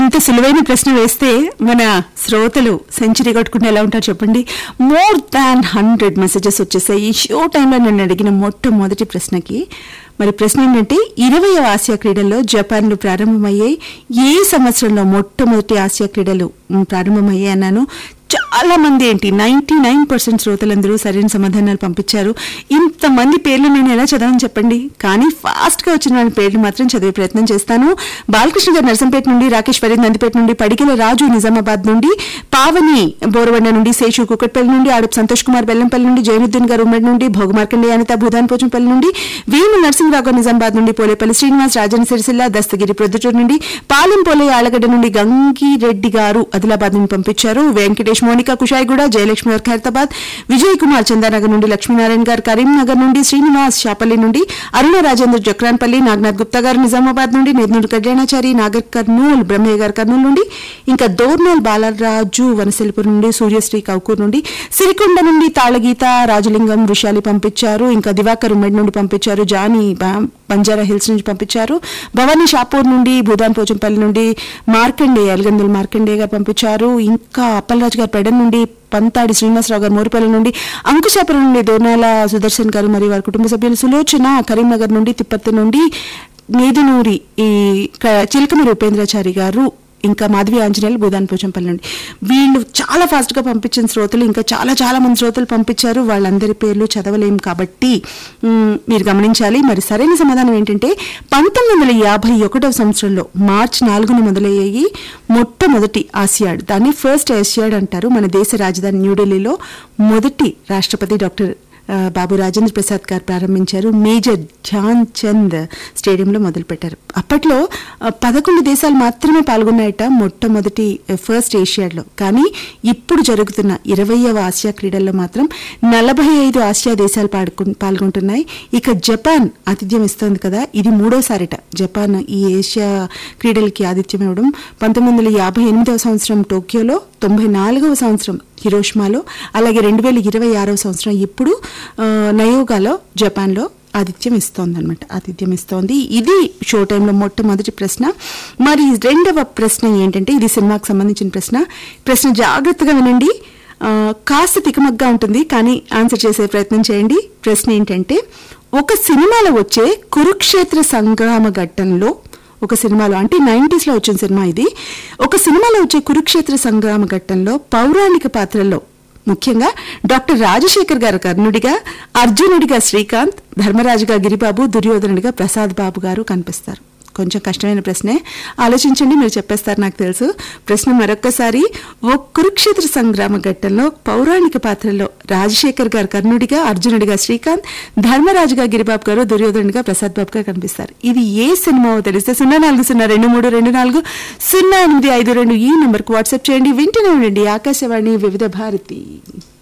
ఇంత సులువైన ప్రశ్న వేస్తే మన శ్రోతలు సెంచరీ కొట్టుకుంటే ఎలా ఉంటారు చెప్పండి మోర్ దాన్ హండ్రెడ్ మెసేజెస్ వచ్చేసాయి ఈ షో టైంలో నన్ను అడిగిన మొట్టమొదటి ప్రశ్నకి మరి ప్రశ్న ఏంటంటే ఇరవై ఆసియా క్రీడల్లో జపాన్లో ప్రారంభమయ్యాయి ఏ సంవత్సరంలో మొట్టమొదటి ఆసియా క్రీడలు మ్, ప్రారంభమయ్యాయి అన్నాను చాలా మంది ఏంటి నైన్టీ నైన్ పర్సెంట్ శ్రోతలందరూ సరైన సమాధానాలు పంపించారు ఇంతమంది పేర్లు నేను ఎలా చదవని చెప్పండి కానీ ఫాస్ట్ గా వచ్చిన వాళ్ళ పేర్లు మాత్రం చదివే ప్రయత్నం చేస్తాను బాలకృష్ణ గారు నర్సంపేట నుండి రాకేష్ ఫరీద్ నందిపేట నుండి పడికెల రాజు నిజామాబాద్ నుండి పావని బోరవండ నుండి శేషు కుకట్పల్లి నుండి ఆడుపు సంతోష్ కుమార్ బెల్లంపల్లి నుండి జైనుద్దీన్ గారు ఉమ్మడి నుండి భోగమార్కండి అనిత భూదాన్పోచంపల్లి నుండి వేము నరసింహరావు గారు నిజామాబాద్ నుండి పోలేపల్లి శ్రీనివాస్ రాజన్ సిరిసిల్ల దస్తగిరి ప్రొద్దుటూరు నుండి పాలెం పోలే ఆలగడ్డ నుండి గంగిరెడ్డి గారు ఆదిలాబాద్ నుండి పంపించారు వెంకటేష్ మోనిక కుషాయిగూడ జయలక్ష్మి గారు ఖైరతాబాద్ విజయ్ కుమార్ చందానగర్ నుండి లక్ష్మీనారాయణ గారు కరీంనగర్ నుండి శ్రీనివాస్ షాపల్లి నుండి అరుణ రాజేంద్ర జక్రాన్పల్లి నాగనాథ్ గుప్తా గారు నిజామాబాద్ నుండి నిర్నూరు కళ్యాణాచారి నాగర్ కర్నూల్ బ్రహ్మయ్య గారు కర్నూలు నుండి ఇంకా దోర్నల్ బాలరాజు వనసెల్పూర్ నుండి సూర్యశ్రీ కౌకూర్ నుండి సిరికొండ నుండి తాళగీత రాజలింగం వృషాలి పంపించారు ఇంకా దివాకర్ ఉమ్మడి నుండి పంపించారు జానీ బా- బంజారా హిల్స్ నుంచి పంపించారు భవానీ షాపూర్ నుండి భూదాన్ పోచంపల్లి నుండి మార్కండే అల్గందుల మార్కండే గారు పంపించారు ఇంకా అప్పలరాజు గారు పెడన్ నుండి పంతాడి శ్రీనివాసరావు గారు మోరిపల్లి నుండి అంకుశాపురం నుండి దోర్నాల సుదర్శన్ గారు మరియు వారి కుటుంబ సభ్యులు సులోచన కరీంనగర్ నుండి తిప్పత్తి నుండి నేదునూరి ఈ క- చిలకమరి ఉపేంద్రాచారి గారు ఇంకా మాధవి ఆంజనేయులు భూదాన్ పోచంపల్లి నుండి వీళ్ళు చాలా ఫాస్ట్ గా పంపించిన శ్రోతలు ఇంకా చాలా చాలా మంది శ్రోతలు పంపించారు వాళ్ళందరి పేర్లు చదవలేం కాబట్టి మ్, మీరు గమనించాలి మరి సరైన సమాధానం ఏంటంటే పంతొమ్మిది వందల యాభై ఒకటవ సంవత్సరంలో మార్చి నాలుగున మొదలయ్యాయి మొట్టమొదటి ఆసియాడ్ దాన్ని ఫస్ట్ ఆసియాడ్ అంటారు మన దేశ రాజధాని న్యూఢిల్లీలో మొదటి రాష్ట్రపతి డాక్టర్ ఆ, బాబు రాజేంద్ర ప్రసాద్ గారు ప్రారంభించారు మేజర్ ధ్యాన్ చంద్ స్టేడియంలో మొదలుపెట్టారు అప్పట్లో ఆ, పదకొండు దేశాలు మాత్రమే పాల్గొన్నాయట మొట్టమొదటి ఆ, ఫస్ట్ ఏషియాడ్లో కానీ ఇప్పుడు జరుగుతున్న ఇరవయవ ఆసియా క్రీడల్లో మాత్రం నలభై ఐదు ఆసియా దేశాలు పాడుకు- పాల్గొంటున్నాయి ఇక జపాన్ ఆతిథ్యం ఇస్తోంది కదా ఇది మూడోసారిట జపాన్ ఈ ఏషియా క్రీడలకి ఆతిథ్యం ఇవ్వడం పంతొమ్మిది వందల యాభై ఎనిమిదవ సంవత్సరం టోక్యోలో తొంభై నాలుగవ సంవత్సరం హిరోషిమాలో అలాగే రెండు వేల ఇరవై ఆరవ సంవత్సరం ఇప్పుడు ఆ, నయోగాలో జపాన్లో ఆతిథ్యం ఇస్తోందన్నమాట ఆతిథ్యం ఇస్తోంది ఇది షో టైంలో మొట్టమొదటి ప్రశ్న మరి రెండవ ప్రశ్న ఏంటంటే ఇది సినిమాకి సంబంధించిన ప్రశ్న ప్రశ్న జాగ్రత్తగా వినండి ఆ, కాస్త తికమగ్గా ఉంటుంది కానీ ఆన్సర్ చేసే ప్రయత్నం చేయండి ప్రశ్న ఏంటంటే ఒక సినిమాలో వచ్చే కురుక్షేత్ర సంగ్రామ ఘట్టంలో ఒక సినిమాలో అంటే నైంటీస్ లో వచ్చిన సినిమా ఇది ఒక సినిమాలో వచ్చే కురుక్షేత్ర సంగ్రామ ఘట్టంలో పౌరాణిక పాత్రల్లో ముఖ్యంగా డాక్టర్ రాజశేఖర్ గారు కర్ణుడిగా అర్జునుడిగా శ్రీకాంత్ ధర్మరాజుగా గిరిబాబు దుర్యోధనుడిగా ప్రసాద్ బాబు గారు కనిపిస్తారు కొంచెం కష్టమైన ప్రశ్నే ఆలోచించండి మీరు చెప్పేస్తారు నాకు తెలుసు ప్రశ్న మరొక్కసారి ఓ కురుక్షేత్ర సంగ్రామ ఘట్టంలో పౌరాణిక పాత్రలో రాజశేఖర్ గారు కర్ణుడిగా అర్జునుడిగా శ్రీకాంత్ ధర్మరాజుగా గిరిబాబు గారు దుర్యోధనుడిగా ప్రసాద్ బాబు గారు కనిపిస్తారు ఇది ఏ సినిమా తెలిస్తే సున్నా నాలుగు సున్నా రెండు మూడు రెండు నాలుగు సున్నా ఎనిమిది ఐదు రెండు ఈ నంబర్కు వాట్సాప్ చేయండి వింటూనే ఉండండి ఆకాశవాణి వివిధ భారతి